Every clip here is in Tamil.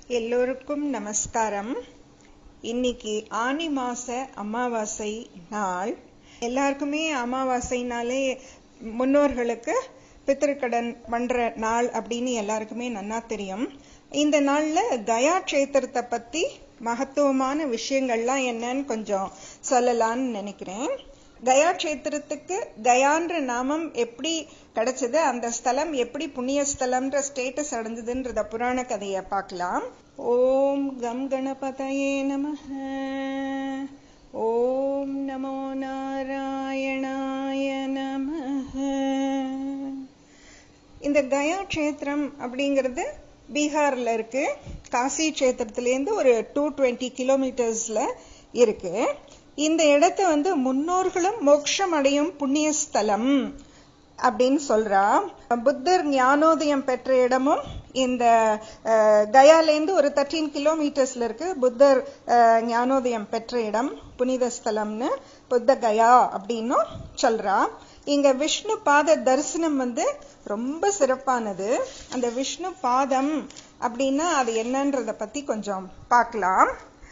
எல்லோருக்கும் நமஸ்காரம் இன்னைக்கு ஆனி மாச அமாவாசை நாள் எல்லாருக்குமே அமாவாசைனாலே முன்னோர்களுக்கு பித்திருக்கடன் பண்ற நாள் அப்படின்னு எல்லாருக்குமே நன்னா தெரியும் இந்த நாள்ல கயா க்ஷேத்திரத்தை பத்தி மகத்துவமான விஷயங்கள்லாம் என்னன்னு கொஞ்சம் சொல்லலாம்னு நினைக்கிறேன் கயா க்ஷேத்திரத்துக்கு கயான்ற நாமம் எப்படி கிடைச்சது அந்த ஸ்தலம் எப்படி புண்ணிய ஸ்தலம்ன்ற ஸ்டேட்டஸ் அடைஞ்சதுன்றத புராண கதையை பார்க்கலாம் ஓம் கம் கணபதயே நம ஓம் நமோ நாராயணாய நம இந்த கயா க்ஷேத்திரம் அப்படிங்கிறது பீகார்ல இருக்கு காசி க்ஷேத்திரத்திலேருந்து ஒரு டூ டுவெண்ட்டி கிலோமீட்டர்ஸ்ல இருக்கு இந்த இடத்த வந்து முன்னோர்களும் மோட்சம் அடையும் புண்ணிய ஸ்தலம் அப்படின்னு சொல்றா புத்தர் ஞானோதயம் பெற்ற இடமும் இந்த கயாலேருந்து ஒரு தேர்ட்டீன் கிலோமீட்டர்ஸ்ல இருக்கு புத்தர் ஞானோதயம் பெற்ற இடம் புனித ஸ்தலம்னு புத்த கயா அப்படின்னும் சொல்றா இங்க விஷ்ணு பாத தரிசனம் வந்து ரொம்ப சிறப்பானது அந்த விஷ்ணு பாதம் அப்படின்னா அது என்னன்றத பத்தி கொஞ்சம் பார்க்கலாம்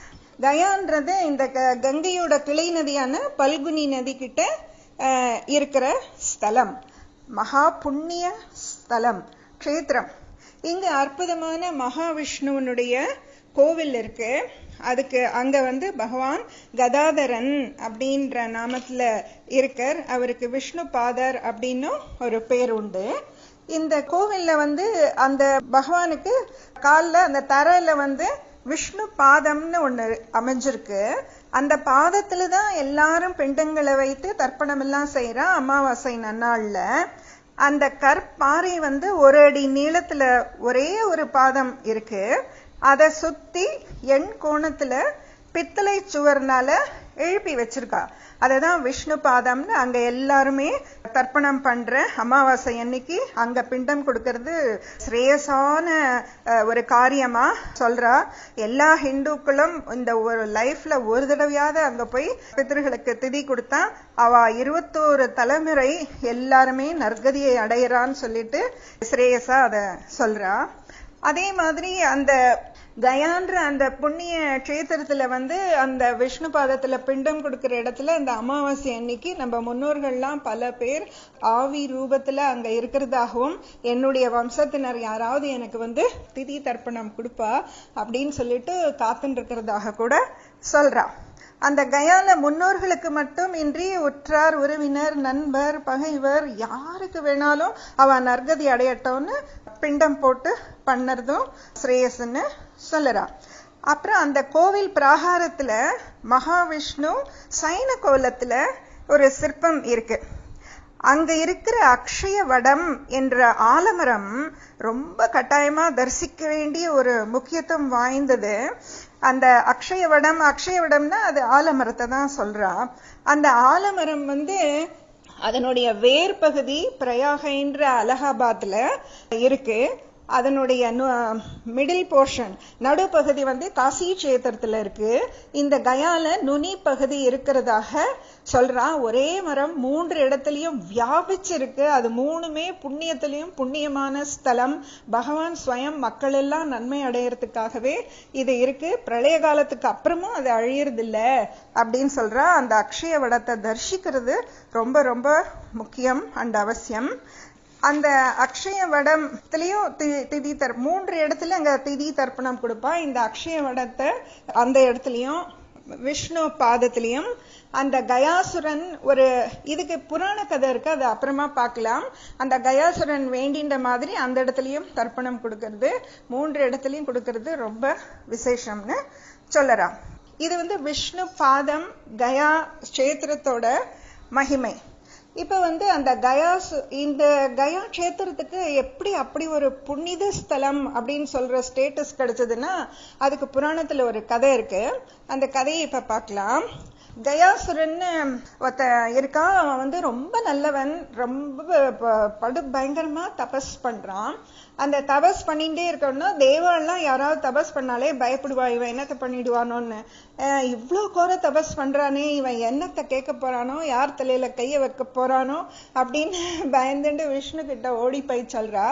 கயான்றது இந்த கங்கையோட கிளை நதியான பல்குனி நதி கிட்ட இருக்கிற ஸ்தலம் மகா புண்ணிய ஸ்தலம் க்ஷேத்திரம் இங்க அற்புதமான மகாவிஷ்ணுவனுடைய கோவில் இருக்கு அதுக்கு அங்க வந்து பகவான் கதாதரன் அப்படின்ற நாமத்துல இருக்கார் அவருக்கு விஷ்ணு பாதர் அப்படின்னு ஒரு பேர் உண்டு இந்த கோவில்ல வந்து அந்த பகவானுக்கு காலில் அந்த தரையில வந்து விஷ்ணு பாதம்னு ஒண்ணு அமைஞ்சிருக்கு அந்த பாதத்துல தான் எல்லாரும் பிண்டங்களை வைத்து தர்ப்பணம் எல்லாம் செய்யறா அமாவாசை நன்னாள்ல அந்த கற்பாறை வந்து ஒரு அடி நீளத்துல ஒரே ஒரு பாதம் இருக்கு அதை சுத்தி எண் கோணத்துல பித்தளை சுவர்னால எழுப்பி வச்சிருக்கா அததான் விஷ்ணு பாதம்னு அங்க எல்லாருமே தர்ப்பணம் பண்ற அமாவாசை அன்னைக்கு அங்க பிண்டம் கொடுக்கறது ஸ்ரேயசான ஒரு காரியமா சொல்றா எல்லா ஹிந்துக்களும் இந்த ஒரு லைஃப்ல ஒரு தடவையாவது அங்க போய் பித்தர்களுக்கு திதி கொடுத்தா அவ இருபத்தோரு தலைமுறை எல்லாருமே நற்கதியை அடையறான்னு சொல்லிட்டு ஸ்ரேயசா அத சொல்றா அதே மாதிரி அந்த கயான்ற அந்த புண்ணிய கஷேத்திரத்துல வந்து அந்த விஷ்ணு பாதத்துல பிண்டம் கொடுக்கிற இடத்துல அந்த அமாவாசை அன்னைக்கு நம்ம முன்னோர்கள்லாம் பல பேர் ஆவி ரூபத்துல அங்க இருக்கிறதாகவும் என்னுடைய வம்சத்தினர் யாராவது எனக்கு வந்து திதி தர்ப்பணம் கொடுப்பா அப்படின்னு சொல்லிட்டு காத்துன்னு இருக்கிறதாக கூட சொல்றா அந்த கயால முன்னோர்களுக்கு மட்டும் இன்றி உற்றார் உறவினர் நண்பர் பகைவர் யாருக்கு வேணாலும் அவ நற்கதி அடையட்டோன்னு பிண்டம் போட்டு பண்ணறதும் ஸ்ரேயஸ்ன்னு சொல்லறா அப்புறம் அந்த கோவில் பிராகாரத்துல மகாவிஷ்ணு சைன கோலத்துல ஒரு சிற்பம் இருக்கு அங்க இருக்கிற அக்ஷய வடம் என்ற ஆலமரம் ரொம்ப கட்டாயமா தரிசிக்க வேண்டிய ஒரு முக்கியத்துவம் வாய்ந்தது அந்த அக்ஷய வடம் அக்ஷய வடம்னா அது ஆலமரத்தை தான் சொல்றா அந்த ஆலமரம் வந்து அதனுடைய வேர் பகுதி பிரயாகன்ற அலகாபாத்ல இருக்கு அதனுடைய மிடில் போர்ஷன் நடுப்பகுதி வந்து காசி கஷேத்திரத்துல இருக்கு இந்த கயால நுனி பகுதி இருக்கிறதாக சொல்றா ஒரே மரம் மூன்று இடத்துலயும் வியாபிச்சிருக்கு அது மூணுமே புண்ணியத்திலையும் புண்ணியமான ஸ்தலம் பகவான் ஸ்வயம் மக்கள் எல்லாம் நன்மை அடையறதுக்காகவே இது இருக்கு பிரளய காலத்துக்கு அப்புறமும் அது அழியறது இல்ல அப்படின்னு சொல்றா அந்த அக்ஷய வடத்தை தரிசிக்கிறது ரொம்ப ரொம்ப முக்கியம் அண்ட் அவசியம் அந்த அக்ஷய வடத்துலயும் திதி தர் மூன்று இடத்துல அங்க திதி தர்ப்பணம் கொடுப்பா இந்த அக்ஷய வடத்தை அந்த இடத்துலயும் விஷ்ணு பாதத்திலையும் அந்த கயாசுரன் ஒரு இதுக்கு புராண கதை இருக்கு அது அப்புறமா பார்க்கலாம் அந்த கயாசுரன் வேண்டின்ற மாதிரி அந்த இடத்துலயும் தர்ப்பணம் கொடுக்கறது மூன்று இடத்துலயும் கொடுக்கறது ரொம்ப விசேஷம்னு சொல்லறான் இது வந்து விஷ்ணு பாதம் கயா கஷேத்திரத்தோட மகிமை இப்ப வந்து அந்த கயா இந்த கயா கஷேத்திரத்துக்கு எப்படி அப்படி ஒரு புனித ஸ்தலம் அப்படின்னு சொல்ற ஸ்டேட்டஸ் கிடைச்சதுன்னா அதுக்கு புராணத்துல ஒரு கதை இருக்கு அந்த கதையை இப்ப பார்க்கலாம் கயாசுரன்னு ஒருத்த இருக்கா அவன் வந்து ரொம்ப நல்லவன் ரொம்ப படு பயங்கரமா தபஸ் பண்றான் அந்த தபஸ் பண்ணிட்டே இருக்கணும்னா தேவாலாம் யாராவது தபஸ் பண்ணாலே பயப்படுவா இவன் என்னத்தை பண்ணிடுவானோன்னு இவ்வளோ கோர தபஸ் பண்றானே இவன் என்னத்தை கேட்க போறானோ யார் தலையில கைய வைக்க போறானோ அப்படின்னு பயந்துட்டு விஷ்ணு கிட்ட ஓடி போய் சொல்றா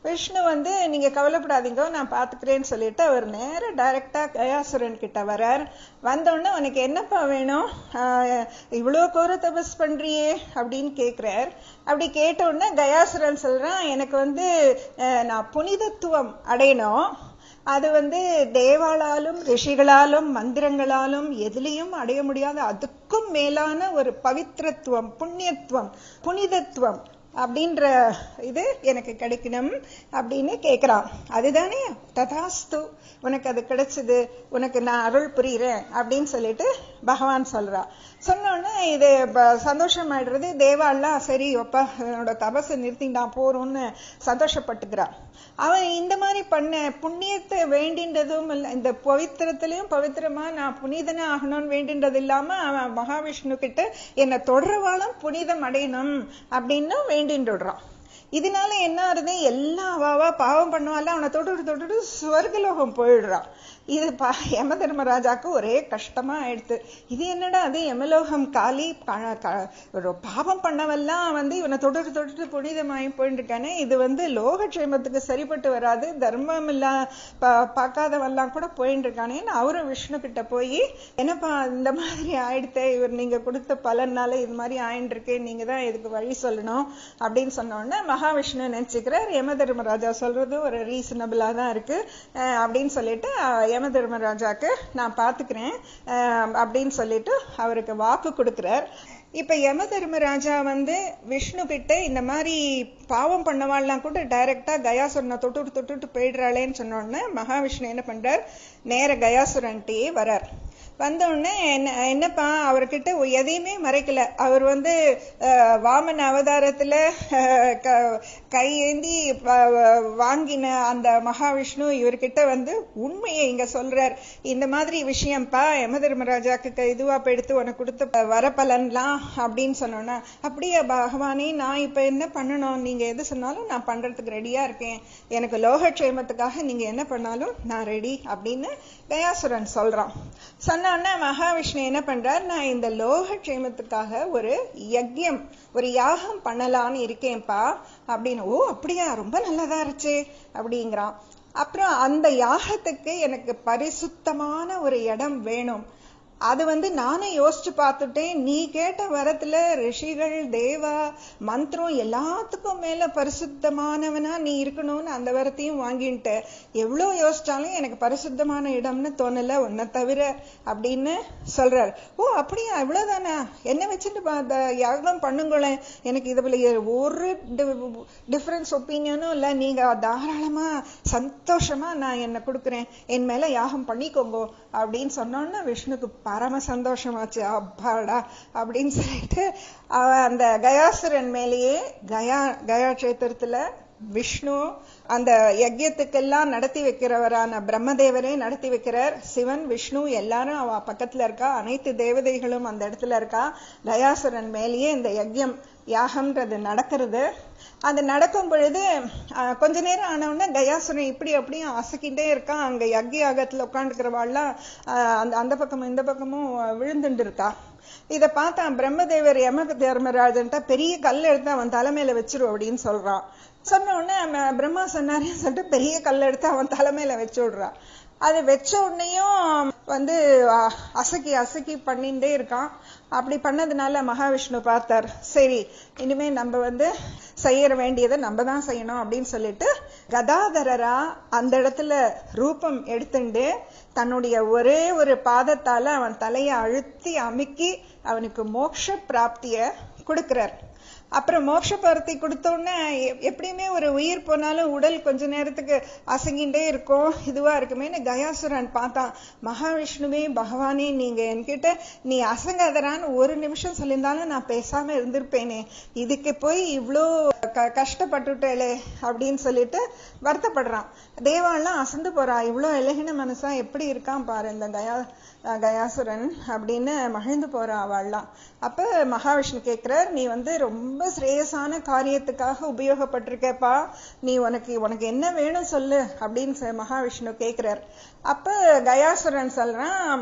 விஷ்ணு வந்து நீங்க கவலைப்படாதீங்க நான் பாத்துக்கிறேன்னு சொல்லிட்டு அவர் நேர டைரக்டா கயாசுரன் கிட்ட வரார் வந்தோடனே உனக்கு என்னப்பா வேணும் ஆஹ் இவ்வளவு கோர தபஸ் பண்றியே அப்படின்னு கேக்குறார் அப்படி கேட்ட உடனே கயாசுரன் சொல்றான் எனக்கு வந்து அஹ், நான் புனிதத்துவம் அடையணும் அது வந்து தேவாளாலும் ரிஷிகளாலும் மந்திரங்களாலும் எதுலயும் அடைய முடியாத அதுக்கும் மேலான ஒரு பவித்திரத்துவம் புண்ணியத்துவம் புனிதத்துவம் அப்படின்ற இது எனக்கு கிடைக்கணும் அப்படின்னு கேக்குறான் அதுதானே ததாஸ்து உனக்கு அது கிடைச்சது உனக்கு நான் அருள் புரியுறேன் அப்படின்னு சொல்லிட்டு பகவான் சொல்றா சொன்ன உடனே இது ப- சந்தோஷம் ஆயிடுறது தேவாலாம் சரி அப்பா என்னோட தபசை நிறுத்திட்டான் போறோம்னு சந்தோஷப்பட்டுக்கிறா அவன் இந்த மாதிரி பண்ண புண்ணியத்தை வேண்டின்றதும் இல்ல இந்த பவித்திரத்திலையும் பவித்திரமா நான் புனிதனா ஆகணும்னு வேண்டின்றது இல்லாம அவன் மகாவிஷ்ணு கிட்ட என்னை தொடர்வாலும் புனிதம் அடையணும் அப்படின்னு வேண்டின்றான் இதனால என்ன ஆகுது எல்லா அவாவா பாவம் பண்ணுவால அவனை தொட்டு தொட்டுட்டு ஸ்வர்கலோகம் போயிடுறான் இது பா யம தர்மராஜாக்கு ஒரே கஷ்டமா ஆயிடுத்து இது என்னடா அது யமலோகம் காலி க- க- ஒரு பாவம் பண்ணவெல்லாம் வந்து இவனை தொட்டுட்டு தொட்டுட்டு புனிதமாயி போயிட்டு இருக்கானே இது வந்து லோகக்ஷேமத்துக்கு சரிப்பட்டு வராது தர்மம் இல்ல பா- பார்க்காதவெல்லாம் கூட போயிட்டு இருக்கானேன்னு அவரும் விஷ்ணு கிட்ட போய் என்னப்பா இந்த மாதிரி ஆயிடுத்தே இவர் நீங்க கொடுத்த பலனால இது மாதிரி ஆயிட்டு இருக்கே நீங்க தான் இதுக்கு வழி சொல்லணும் அப்படின்னு சொன்ன உடனே மகாவிஷ்ணு நினைச்சுக்கிறார் யம தர்மராஜா சொல்றது ஒரு ரீசனபிளா தான் இருக்கு அஹ் அப்படின்னு சொல்லிட்டு அஹ், யம தர்மராஜாக்கு நான் பாத்துக்கிறேன் அஹ், அப்படின்னு சொல்லிட்டு அவருக்கு வாக்கு கொடுக்கிறார் இப்ப யம தர்மராஜா வந்து விஷ்ணு கிட்ட இந்த மாதிரி பாவம் பண்ணவாள்லாம் கூட டைரக்டா கயாசுரனை தொட்டுட்டு தொட்டுட்டு போயிடுறாளேன்னு சொன்ன உடனே மகாவிஷ்ணு என்ன பண்றார் நேர கயாசுரன்ட்டே வரார் வந்த உடனே என்ன என்னப்பா அவர்கிட்ட எதையுமே மறைக்கல அவர் வந்து அஹ், வாமன அவதாரத்துல அஹ், க- கையேந்தி வ- வாங்கின அந்த மகாவிஷ்ணு இவர்கிட்ட வந்து உண்மையை இங்க சொல்றார் இந்த மாதிரி விஷயம்ப்பா யம தர்மராஜாக்கு க- இதுவா இப்ப எடுத்து உனக்கு கொடுத்த வரப்பலன்லாம் அப்படின்னு சொன்னோன்னா அப்படியே பகவானே நான் இப்ப என்ன பண்ணணும் நீங்க எது சொன்னாலும் நான் பண்றதுக்கு ரெடியா இருக்கேன் எனக்கு லோகக்ஷேமத்துக்காக நீங்க என்ன பண்ணாலும் நான் ரெடி அப்படின்னு கயாசுரன் சொல்றான் சொன்னான்னா மகாவிஷ்ணு என்ன பண்றார் நான் இந்த லோகக்ஷேமத்துக்காக ஒரு யஜ்யம் ஒரு யாகம் பண்ணலான்னு இருக்கேன்ப்பா அப்படின்னு ஓ அப்படியா ரொம்ப நல்லதா இருச்சு அப்படிங்கிறான் அப்புறம் அந்த யாகத்துக்கு எனக்கு பரிசுத்தமான ஒரு இடம் வேணும் அது வந்து நானே யோசிச்சு பார்த்துட்டேன் நீ கேட்ட வரத்துல ரிஷிகள் தேவா மந்திரம் எல்லாத்துக்கும் மேல பரிசுத்தமானவனா நீ இருக்கணும்னு அந்த வரத்தையும் வாங்கிட்ட எவ்வளவு யோசிச்சாலும் எனக்கு பரிசுத்தமான இடம்னு தோணல உன்னை தவிர அப்படின்னு சொல்றார் ஓ அப்படியா இவ்வளவுதானா என்ன வச்சுட்டு பா- அந்த யாகம் பண்ணுங்களேன் எனக்கு இதுல ஒரு டிஃபரன்ஸ் ஒப்பீனியனும் இல்ல நீங்க தாராளமா சந்தோஷமா நான் என்ன கொடுக்குறேன் என் மேல யாகம் பண்ணிக்கோங்க அப்படின்னு சொன்னோன்னா விஷ்ணுக்கு பரம சந்தோஷமாச்சு அப்பாடா அப்படின்னு சொல்லிட்டு அவ அந்த கயாசுரன் மேலேயே கயா கயா கஷேத்திரத்துல விஷ்ணு அந்த யஜ்யத்துக்கெல்லாம் நடத்தி வைக்கிறவரான பிரம்மதேவரே நடத்தி வைக்கிறார் சிவன் விஷ்ணு எல்லாரும் அவ பக்கத்துல இருக்கா அனைத்து தேவதைகளும் அந்த இடத்துல இருக்கா கயாசுரன் மேலேயே இந்த யஜ்யம் யாகம்ன்றது நடக்கிறது அது நடக்கும் பொழுது அஹ், கொஞ்ச நேரம் ஆன உடனே கயாசுரன் இப்படி அப்படியும் அசைக்கிட்டே இருக்கான் அங்க யக்ஞ யாகத்துல உட்காந்துக்கிறவாள்லாம் அந்த அந்த பக்கமும் இந்த பக்கமும் விழுந்துட்டு இருக்கா இத பார்த்தான் பிரம்மதேவர் யம தர்மராஜன்ட்ட பெரிய கல் எடுத்து அவன் தலைமையில வச்சிரு அப்படின்னு சொல்றான் சொன்ன உடனே அவன் பிரம்மா சொன்னாரேன்னு சொல்லிட்டு பெரிய கல் எடுத்து அவன் தலைமையில வச்சு விடுறான் அது வச்ச உடனேயும் வந்து அஹ், அசக்கி அசக்கி பண்ணிட்டே இருக்கான் அப்படி பண்ணதுனால மகாவிஷ்ணு பார்த்தார் சரி இனிமே நம்ம வந்து செய்ய வேண்டியதை நம்ம தான் செய்யணும் அப்படின்னு சொல்லிட்டு கதாதரரா அந்த இடத்துல ரூபம் எடுத்துண்டு தன்னுடைய ஒரே ஒரு பாதத்தால அவன் தலையை அழுத்தி அமுக்கி அவனுக்கு மோட்ச பிராப்திய கொடுக்கிறார் அப்புறம் மோட்ச பரத்தை கொடுத்தோன்னே எ- எப்படியுமே ஒரு உயிர் போனாலும் உடல் கொஞ்ச நேரத்துக்கு அசங்கிண்டே இருக்கும் இதுவா இருக்குமேன்னு கயாசுரன் பார்த்தான் மகாவிஷ்ணுவே பகவானே நீங்க என்கிட்ட நீ அசங்காதரான்னு ஒரு நிமிஷம் சொல்லியிருந்தாலும் நான் பேசாம இருந்திருப்பேனே இதுக்கு போய் இவ்ளோ க கஷ்டப்பட்டுட்டேளே அப்படின்னு சொல்லிட்டு வருத்தப்படுறான் தேவாலாம் அசந்து போறா இவ்ளோ இலகின மனசா எப்படி இருக்கான் பாரு இந்த கயா அஹ் கயாசுரன் அப்படின்னு மகிழ்ந்து போறா அவள்லாம் அப்ப மகாவிஷ்ணு கேக்குறார் நீ வந்து ரொம்ப சிரேயசான காரியத்துக்காக உபயோகப்பட்டிருக்கேப்பா நீ உனக்கு உனக்கு என்ன வேணும் சொல்லு அப்படின்னு சொ- மகாவிஷ்ணு கேக்குறார் அப்ப கயாசுரன் சொல்றான்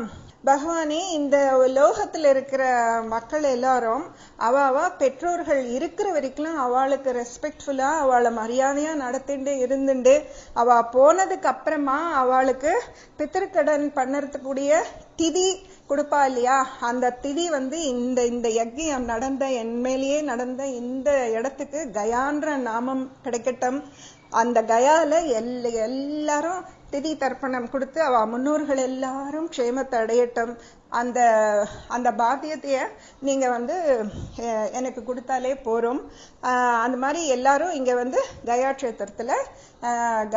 பகவானே இந்த லோகத்துல இருக்கிற மக்கள் எல்லாரும் அவ அவ பெற்றோர்கள் இருக்கிற வரைக்கும் அவளுக்கு ரெஸ்பெக்ட்ஃபுல்லா அவளை மரியாதையா நடத்திண்டு இருந்துண்டு அவ போனதுக்கு அப்புறமா அவளுக்கு பித்திருக்கடன் பண்ணறதுக்கூடிய திதி கொடுப்பா இல்லையா அந்த திதி வந்து இந்த இந்த யஜ்யம் நடந்த என் மேலேயே நடந்த இந்த இடத்துக்கு கயான்ற நாமம் கிடைக்கட்டும் அந்த கயால எல்ல எல்லாரும் திதி தர்ப்பணம் கொடுத்து அவ முன்னோர்கள் எல்லாரும் க்ஷேமத்தை அடையட்டும் அந்த அந்த பாத்தியத்தைய நீங்க வந்து அஹ், எனக்கு கொடுத்தாலே போறோம் ஆஹ், அந்த மாதிரி எல்லாரும் இங்க வந்து கயா கஷேத்திரத்துல ஆஹ்,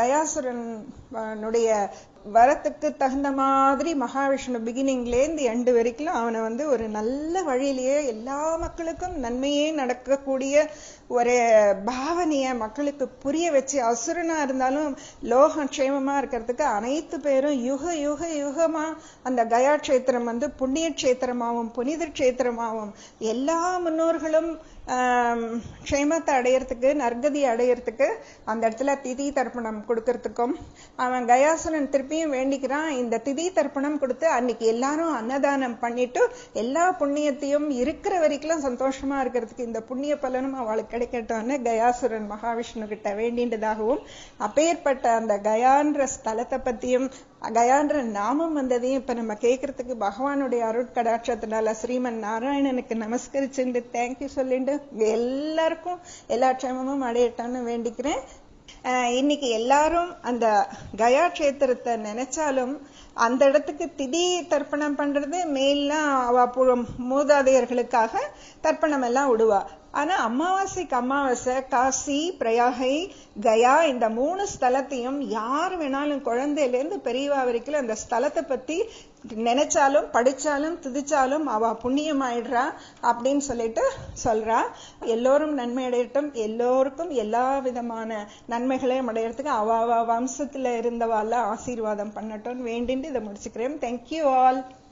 கயாசுரனுடைய வரத்துக்கு தகுந்த மாதிரி மகாவிஷ்ணு பிகினிங்லேருந்து எண்டு வரைக்கும் அவனை வந்து ஒரு நல்ல வழியிலேயே எல்லா மக்களுக்கும் நன்மையே நடக்கக்கூடிய ஒரு பாவனைய மக்களுக்கு புரிய வச்சு அசுரனா இருந்தாலும் லோகம் க்ஷேமமா இருக்கிறதுக்கு அனைத்து பேரும் யுக யுக யுகமா அந்த கயா கஷேத்திரம் வந்து புண்ணிய கஷேத்திரமாவும் புனித கஷேத்திரமாவும் எல்லா முன்னோர்களும் ஆம், க்ஷேமத்தை அடையறதுக்கு நற்கதி அடையறதுக்கு அந்த இடத்துல திதி தர்ப்பணம் கொடுக்கறதுக்கும் அவன் கயாசுரன் திருப்பியும் வேண்டிக்கிறான் இந்த திதி தர்ப்பணம் கொடுத்து அன்னைக்கு எல்லாரும் அன்னதானம் பண்ணிட்டு எல்லா புண்ணியத்தையும் இருக்கிற வரைக்கும் சந்தோஷமா இருக்கிறதுக்கு இந்த புண்ணிய பலனும் அவளுக்கு கிடைக்கட்டும்னு கயாசுரன் மகாவிஷ்ணு கிட்ட வேண்டின்றதாகவும் அப்பேற்பட்ட அந்த கயான்ற ஸ்தலத்தை பத்தியும் கயான்ற நாமம் வந்ததையும் இப்ப நம்ம கேட்கறதுக்கு பகவானுடைய அருட்கடாட்சத்தினால ஸ்ரீமன் நாராயணனுக்கு நமஸ்கரிச்சுண்டு தேங்க்யூ சொல்லிண்டு எல்லாருக்கும் எல்லா க்ஷேமமும் அடையட்டான்னு வேண்டிக்கிறேன் அஹ் இன்னைக்கு எல்லாரும் அந்த கயா கஷேத்திரத்தை நினைச்சாலும் அந்த இடத்துக்கு திதி தர்ப்பணம் பண்றது மேல்லாம் அவ பு- மூதாதையர்களுக்காக தர்ப்பணம் எல்லாம் விடுவா ஆனா அமாவாசைக்கு அமாவாசை காசி பிரயாகை கயா இந்த மூணு ஸ்தலத்தையும் யார் வேணாலும் குழந்தையில இருந்து பெரியவா வரைக்கும் அந்த ஸ்தலத்தை பத்தி நினைச்சாலும் படிச்சாலும் துதிச்சாலும் அவ புண்ணியம் ஆயிடுறா அப்படின்னு சொல்லிட்டு சொல்றா எல்லோரும் நன்மை அடையட்டும் எல்லோருக்கும் எல்லா விதமான நன்மைகளையும் அடையறதுக்கு அவ அவ வம்சத்துல இருந்தவால ஆசீர்வாதம் பண்ணட்டும் வேண்டின்னு இதை முடிச்சுக்கிறேன் தேங்க்யூ ஆல்